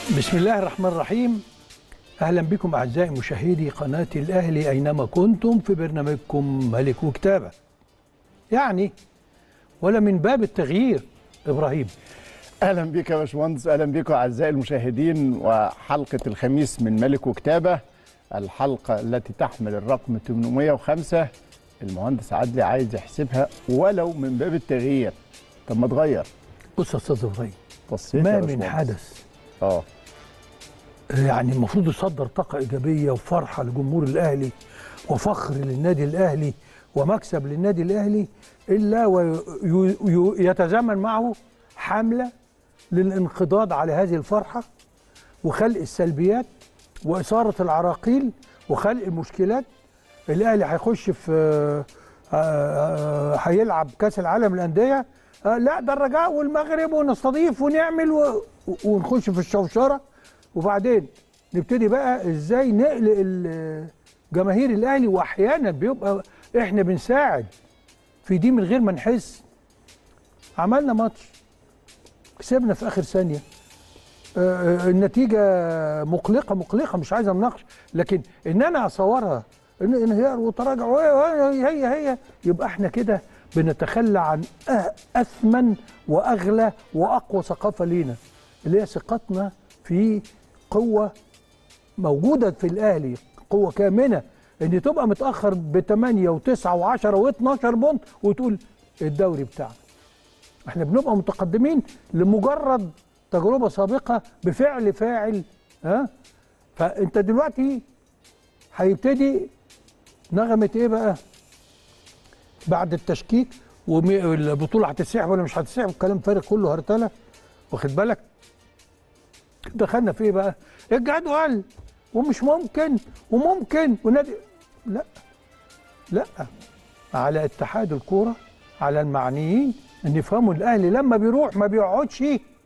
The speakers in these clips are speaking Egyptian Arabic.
بسم الله الرحمن الرحيم اهلا بكم اعزائي مشاهدي قناه الاهلي اينما كنتم في برنامجكم ملك وكتابه يعني ولا من باب التغيير ابراهيم اهلا بك يا باشمهندس اهلا بكم اعزائي المشاهدين وحلقه الخميس من ملك وكتابه الحلقه التي تحمل الرقم 805 المهندس عدلي عايز يحسبها ولو من باب التغيير طب ما تغير بص يا استاذ ابراهيم بصيت ما يا من باشمهندس. حدث اه يعني المفروض يصدر طاقه ايجابيه وفرحه لجمهور الاهلي وفخر للنادي الاهلي ومكسب للنادي الاهلي الا ويتزامن معه حمله للانقضاض على هذه الفرحه وخلق السلبيات واثاره العراقيل وخلق المشكلات الاهلي هيخش في آه، آه، هيلعب كاس العالم للانديه آه، لا ده الرجاء والمغرب ونستضيف ونعمل و- ونخش في الشوشره وبعدين نبتدي بقى ازاي نقلق ال- جماهير الاهلي واحيانا بيبقى احنا بنساعد في دي من غير ما نحس عملنا ماتش كسبنا في اخر ثانيه آه، آه، النتيجه مقلقه مقلقه مش عايز اناقش لكن ان انا اصورها ان انهيار وتراجع و- و- هي هي يبقى احنا كده بنتخلى عن أه- اثمن واغلى واقوى ثقافه لينا اللي هي ثقتنا في قوه موجوده في الاهلي قوه كامنه ان تبقى متاخر ب 8 و9 و10 و12 بونت وتقول الدوري بتاعنا احنا بنبقى متقدمين لمجرد تجربه سابقه بفعل فاعل ها فانت دلوقتي هيبتدي نغمه ايه بقى بعد التشكيك والبطوله هتتسحب ولا مش هتتسحب الكلام فارغ كله هرتله واخد بالك دخلنا في ايه بقى الجدول ومش ممكن وممكن ونادي لا لا على اتحاد الكوره على المعنيين ان يفهموا الاهلي لما بيروح ما بيقعدش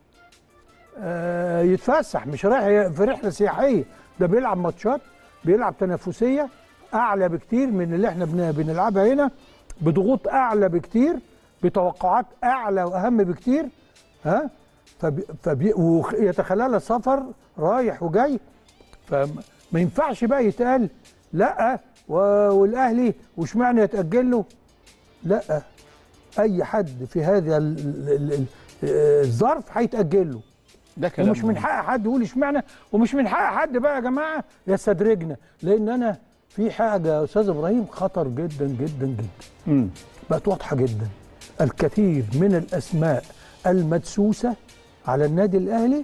آه، يتفسح مش رايح في رحله سياحيه ده بيلعب ماتشات بيلعب تنافسيه اعلى بكتير من اللي احنا بن- بنلعبها هنا بضغوط اعلى بكتير بتوقعات اعلى واهم بكتير ها فبي فبي ويتخللها سفر رايح وجاي فما ينفعش بقى يتقال لا و- والاهلي واشمعنى يتاجل له لا اي حد في هذا ال- ال- ال- الظرف هيتاجل له ده كلام ومش من مهم. حق حد يقول اشمعنى ومش من حق حد بقى يا جماعه يستدرجنا لان انا في حاجه يا استاذ ابراهيم خطر جدا جدا جدا مم. بقت واضحه جدا الكثير من الاسماء المدسوسه على النادي الاهلي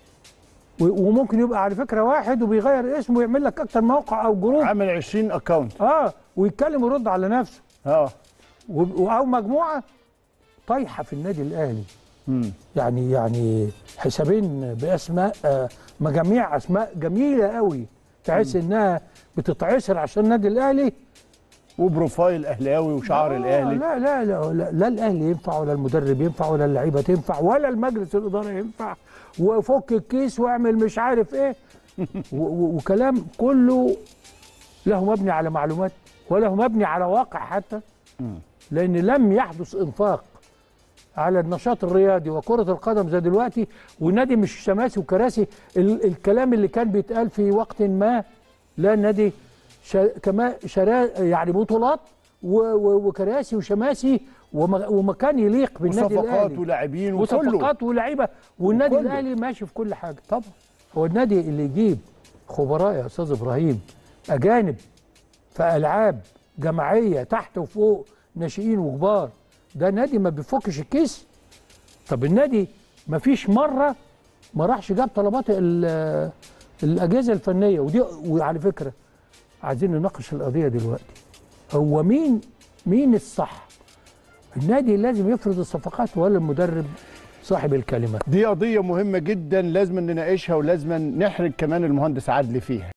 و- وممكن يبقى على فكره واحد وبيغير اسمه ويعمل لك اكتر موقع او جروب عامل 20 اكونت اه ويتكلم ويرد على نفسه اه و- او مجموعه طايحه في النادي الاهلي مم. يعني يعني حسابين باسماء آه، مجاميع اسماء جميله قوي تحس انها بتتعسر عشان النادي الاهلي وبروفايل اهلاوي وشعار آه، الاهلي لا لا لا لا, لا الاهلي ينفع ولا المدرب ينفع ولا اللعيبه تنفع ولا المجلس الاداره ينفع وفك الكيس واعمل مش عارف ايه و- و- وكلام كله له مبني على معلومات وله مبني على واقع حتى لان لم يحدث انفاق على النشاط الرياضي وكرة القدم زي دلوقتي والنادي مش شماسي وكراسي ال الكلام اللي كان بيتقال في وقت ما لا النادي شا كما شرا يعني بطولات و و وكراسي وشماسي وم ومكان يليق بالنادي وصفقات الاهلي ولاعبين وكله وصفقات ولاعيبه والنادي وكله. الاهلي ماشي في كل حاجه طبعا هو النادي اللي يجيب خبراء يا استاذ ابراهيم اجانب في العاب جماعيه تحت وفوق ناشئين وكبار ده نادي ما بيفكش الكيس طب النادي ما فيش مره ما راحش جاب طلبات ال- الاجهزه الفنيه ودي وعلى فكره عايزين نناقش القضيه دلوقتي هو مين مين الصح النادي لازم يفرض الصفقات ولا المدرب صاحب الكلمه دي قضيه مهمه جدا لازم نناقشها ولازم نحرج كمان المهندس عدلي فيها